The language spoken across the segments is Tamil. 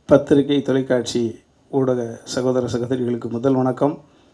பத்திரிகை தொலைக்காட்சி ஊடக சகோதர சகோதரிகளுக்கு முதல் வணக்கம்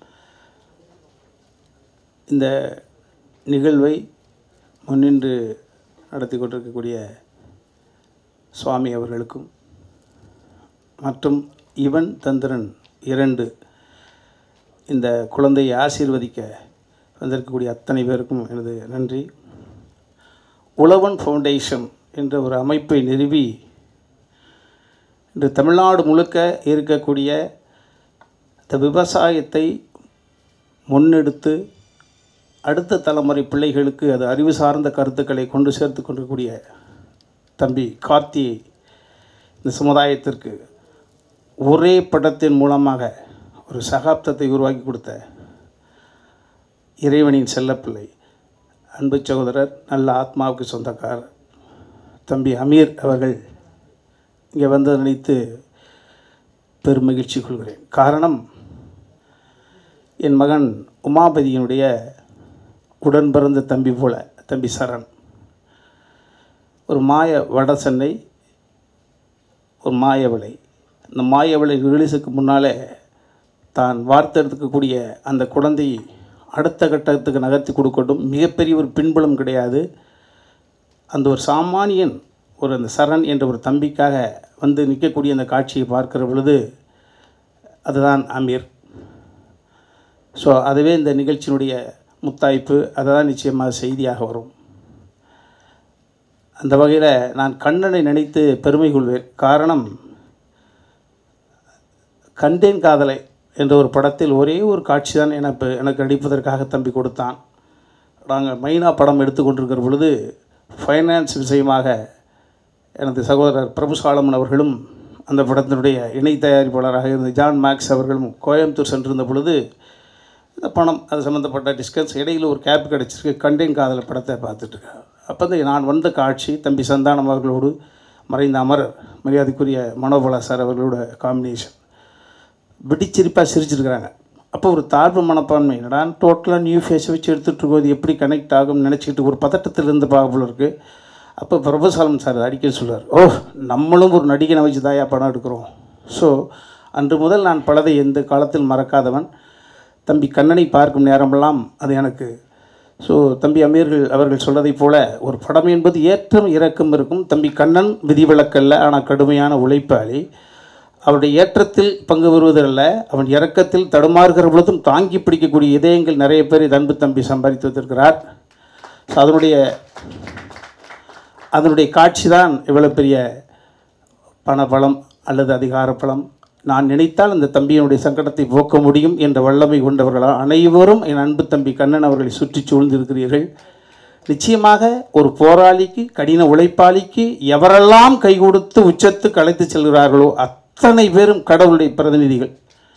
இந்த நிகழ்வை முன்னின்று நடத்தி கொண்டிருக்கக்கூடிய சுவாமி அவர்களுக்கும் மற்றும் இவன் தந்திரன் இரண்டு இந்த குழந்தையை ஆசீர்வதிக்க வந்திருக்கக்கூடிய அத்தனை பேருக்கும் எனது நன்றி உழவன் ஃபவுண்டேஷன் என்ற ஒரு அமைப்பை நிறுவி இன்று தமிழ்நாடு முழுக்க இருக்கக்கூடிய இந்த விவசாயத்தை முன்னெடுத்து அடுத்த தலைமுறை பிள்ளைகளுக்கு அது அறிவு சார்ந்த கருத்துக்களை கொண்டு சேர்த்து கொண்டிருக்கக்கூடிய தம்பி கார்த்தியை இந்த சமுதாயத்திற்கு ஒரே படத்தின் மூலமாக ஒரு சகாப்தத்தை உருவாக்கி கொடுத்த இறைவனின் செல்லப்பிள்ளை அன்பு சகோதரர் நல்ல ஆத்மாவுக்கு சொந்தக்காரர் தம்பி அமீர் அவர்கள் இங்கே வந்து நினைத்து பெருமகிழ்ச்சி கொள்கிறேன் காரணம் என் மகன் உமாபதியினுடைய உடன் பிறந்த தம்பி போல தம்பி சரண் ஒரு மாய வட சென்னை ஒரு மாயவளை இந்த மாயவளை ரிலீஸுக்கு முன்னாலே தான் வார்த்தெடுக்கக்கூடிய அந்த குழந்தையை அடுத்த கட்டத்துக்கு நகர்த்தி கொடுக்கட்டும் மிகப்பெரிய ஒரு பின்புலம் கிடையாது அந்த ஒரு சாமானியன் ஒரு அந்த சரண் என்ற ஒரு தம்பிக்காக வந்து நிற்கக்கூடிய அந்த காட்சியை பார்க்கிற பொழுது அதுதான் அமீர் ஸோ அதுவே இந்த நிகழ்ச்சியினுடைய முத்தாய்ப்பு அதுதான் நிச்சயமாக செய்தியாக வரும் அந்த வகையில் நான் கண்ணனை நினைத்து பெருமை கொள்வேன் காரணம் கண்டேன் காதலை என்ற ஒரு படத்தில் ஒரே ஒரு காட்சி தான் எனக்கு எனக்கு நடிப்பதற்காக தம்பி கொடுத்தான் நாங்கள் மைனா படம் எடுத்துக்கொண்டிருக்கிற பொழுது ஃபைனான்ஸ் விஷயமாக எனது சகோதரர் பிரபு சாலமன் அவர்களும் அந்த படத்தினுடைய இணை தயாரிப்பாளராக இருந்த ஜான் மேக்ஸ் அவர்களும் கோயம்புத்தூர் சென்றிருந்த பொழுது இந்த பணம் அது சம்மந்தப்பட்ட டிஸ்கஸ் இடையில் ஒரு கேப் கிடச்சிருக்கு கண்டேன் காதல படத்தை பார்த்துட்ருக்கேன் அப்போ தான் நான் வந்த காட்சி தம்பி சந்தானம் அவர்களோடு மறைந்த அமரர் மரியாதைக்குரிய மனோபலா சார் அவர்களோட காம்பினேஷன் வெடிச்சிரிப்பாக சிரிச்சிருக்கிறாங்க அப்போ ஒரு தாழ்வு மனப்பான்மை என்னடா டோட்டலாக நியூ ஃபேஸை வச்சு எடுத்துகிட்டு இருக்கோம் இது எப்படி கனெக்ட் ஆகும்னு நினச்சிக்கிட்டு ஒரு பதட்டத்தில் இருந்து பார்க்க இருக்குது அப்போ பிரபுசாலம் சார் அடிக்கடி சொல்லுவார் ஓ நம்மளும் ஒரு நடிகனை வச்சு தாயா படம் எடுக்கிறோம் ஸோ அன்று முதல் நான் பலதை எந்த காலத்தில் மறக்காதவன் தம்பி கண்ணனை பார்க்கும் நேரமெல்லாம் அது எனக்கு ஸோ தம்பி அமீர்கள் அவர்கள் சொல்வதைப் போல ஒரு படம் என்பது ஏற்றம் இறக்கம் இருக்கும் தம்பி கண்ணன் விதிவிலக்கல்ல ஆனால் கடுமையான உழைப்பாளி அவருடைய ஏற்றத்தில் பங்கு பெறுவதல்ல அவன் இறக்கத்தில் தடுமாறுகிற பொழுதும் தாங்கி பிடிக்கக்கூடிய இதயங்கள் நிறைய பேர் இது அன்பு தம்பி சம்பாதித்து வந்திருக்கிறார் ஸோ அதனுடைய அதனுடைய காட்சி தான் இவ்வளோ பெரிய பணபலம் அல்லது அதிகார பலம் நான் நினைத்தால் அந்த தம்பியினுடைய சங்கடத்தை போக்க முடியும் என்ற வல்லமை கொண்டவர்களால் அனைவரும் என் அன்பு தம்பி கண்ணன் அவர்களை சுற்றி சூழ்ந்திருக்கிறீர்கள் நிச்சயமாக ஒரு போராளிக்கு கடின உழைப்பாளிக்கு எவரெல்லாம் கை கொடுத்து உச்சத்துக்கு அழைத்து செல்கிறார்களோ அத்தனை பேரும் கடவுளுடைய பிரதிநிதிகள்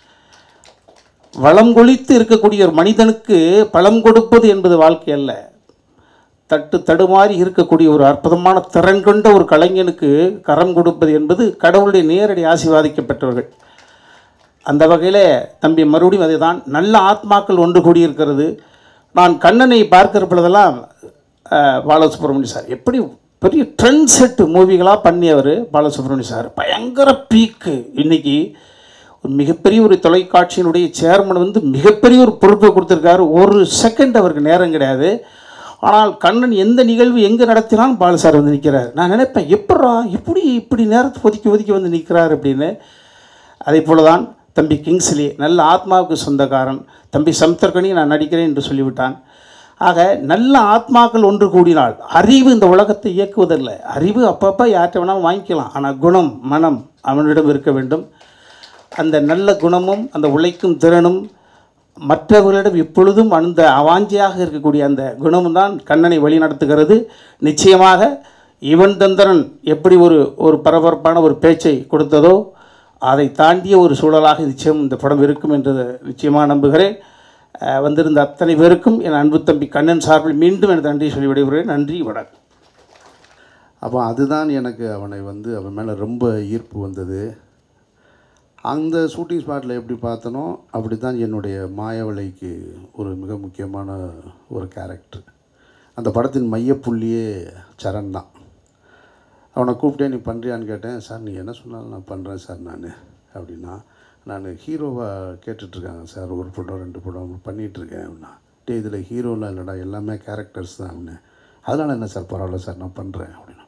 வளம் கொளித்து இருக்கக்கூடிய ஒரு மனிதனுக்கு பலம் கொடுப்பது என்பது வாழ்க்கை அல்ல தட்டு தடுமாறி இருக்கக்கூடிய ஒரு அற்புதமான திறன் கொண்ட ஒரு கலைஞனுக்கு கரம் கொடுப்பது என்பது கடவுளுடைய நேரடி ஆசீர்வாதிக்கப்பட்டவர்கள் அந்த வகையில் தம்பி மறுபடியும் அதே தான் நல்ல ஆத்மாக்கள் ஒன்று கூடியிருக்கிறது நான் கண்ணனை பார்க்கிற பொழுதெல்லாம் அஹ், பாலசுப்ரமணியம் சார் எப்படி பெரிய ட்ரெண்ட் செட்டு மூவிகளாக பண்ணியவர் பாலசுப்ரமணியம் சார் பயங்கர பீக்கு இன்னைக்கு ஒரு மிகப்பெரிய ஒரு தொலைக்காட்சியினுடைய சேர்மன் வந்து மிகப்பெரிய ஒரு பொறுப்பை கொடுத்துருக்காரு ஒரு செகண்ட் அவருக்கு நேரம் கிடையாது ஆனால் கண்ணன் எந்த நிகழ்வு எங்கே நடத்தினாலும் பாலு சார் வந்து நிற்கிறார் நான் நினைப்பேன் எப்பட்றா இப்படி இப்படி நேரத்தை ஒதுக்கி ஒதுக்கி வந்து நிற்கிறார் அப்படின்னு அதே போல தான் தம்பி கிங்ஸ்லி நல்ல ஆத்மாவுக்கு சொந்தக்காரன் தம்பி சமுத்திரக்கணி நான் நடிக்கிறேன் என்று சொல்லிவிட்டான் ஆக நல்ல ஆத்மாக்கள் ஒன்று கூடினால் அறிவு இந்த உலகத்தை இயக்குவதில்லை அறிவு அப்பப்போ யார்கிட்ட வேணாலும் வாங்கிக்கலாம் ஆனால் குணம் மனம் அவனிடம் இருக்க வேண்டும் அந்த நல்ல குணமும் அந்த உழைக்கும் திறனும் மற்றவர்களிடம் எப்பொழுதும் அந்த அவாஞ்சியாக இருக்கக்கூடிய அந்த குணமும் தான் கண்ணனை வழிநடத்துகிறது நிச்சயமாக இவன் தந்திரன் எப்படி ஒரு ஒரு பரபரப்பான ஒரு பேச்சை கொடுத்ததோ அதை தாண்டிய ஒரு சூழலாக நிச்சயம் இந்த படம் இருக்கும் என்று நிச்சயமாக நம்புகிறேன் அஹ், வந்திருந்த அத்தனை பேருக்கும் என் அன்பு தம்பி கண்ணன் சார்பில் மீண்டும் எனது நன்றி சொல்லி விடைபெறுகிறேன் நன்றி வணக்கம் அப்போ அதுதான் எனக்கு அவனை வந்து அவன் மேலே ரொம்ப ஈர்ப்பு வந்தது அந்த ஷூட்டிங் ஸ்பாட்டில் எப்படி பார்த்தனோ அப்படி தான் என்னுடைய மாயவளைக்கு ஒரு மிக முக்கியமான ஒரு கேரக்டர் அந்த படத்தின் மையப்புள்ளியே சரண் தான் அவனை கூப்பிட்டே நீ பண்ணுறியான்னு கேட்டேன் சார் நீ என்ன சொன்னாலும் நான் பண்ணுறேன் சார் நான் அப்படின்னா நான் ஹீரோவாக கேட்டுட்ருக்காங்க சார் ஒரு படம் ரெண்டு படம் பண்ணிகிட்ருக்கேன் அப்படின்னா டே இதில் ஹீரோலாம் இல்லைடா எல்லாமே கேரக்டர்ஸ் தான் அப்படின்னு அதனால் என்ன சார் பரவாயில்ல சார் நான் பண்ணுறேன் அப்படின்னா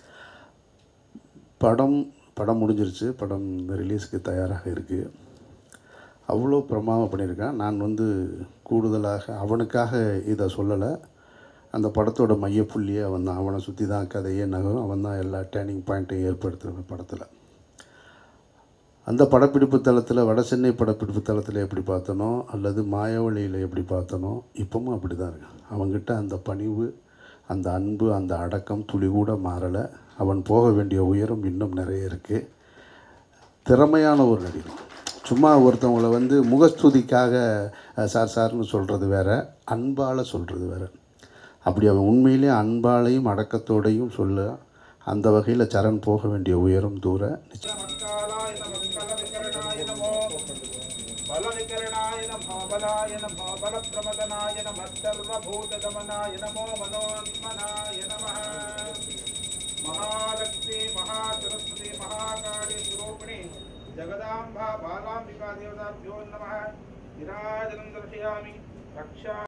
படம் படம் முடிஞ்சிருச்சு படம் ரிலீஸுக்கு தயாராக இருக்குது அவ்வளோ பிரமாதம் பண்ணியிருக்கான் நான் வந்து கூடுதலாக அவனுக்காக இதை சொல்லலை அந்த படத்தோட மையப்புள்ளியே அவன் தான் அவனை சுற்றி தான் கதையே நகரும் அவன் தான் எல்லா டேர்னிங் பாயிண்ட்டையும் ஏற்படுத்துகிற படத்தில் அந்த படப்பிடிப்பு தளத்தில் வட சென்னை படப்பிடிப்பு தளத்தில் எப்படி பார்த்தனோ அல்லது மாயாவளியில் எப்படி பார்த்தனோ இப்பவும் அப்படி தான் இருக்கான் அவன்கிட்ட அந்த பணிவு அந்த அன்பு அந்த அடக்கம் துளி கூட மாறலை அவன் போக வேண்டிய உயரம் இன்னும் நிறைய இருக்குது திறமையான ஒரு நடிகர் சும்மா ஒருத்தவங்களை வந்து முகஸ்துதிக்காக அஹ், சார் சார்னு சொல்கிறது வேற அன்பால் சொல்கிறது வேற அப்படி அவன் உண்மையிலே அன்பாலையும் அடக்கத்தோடையும் சொல்ல அந்த வகையில் சரண் போக வேண்டிய உயரம் தூர நிச்சயம் மத்காலாய நம கலவிகரணாய நமோ பலவிகரணாய நமோ பலாய நமோ பலப்பிரமதனாய நம சர்வபூதகமனாய நமோ மனோன்மனாய நம மகாலக்ஷ்மி மகாசரஸ்வதி மகாகாளி ஸ்வரூபிணி ஜகதாம்பா பாலாம்பிகா தேவதாभ्यो நம விராஜனம் தர்शयामि ரக்ஷா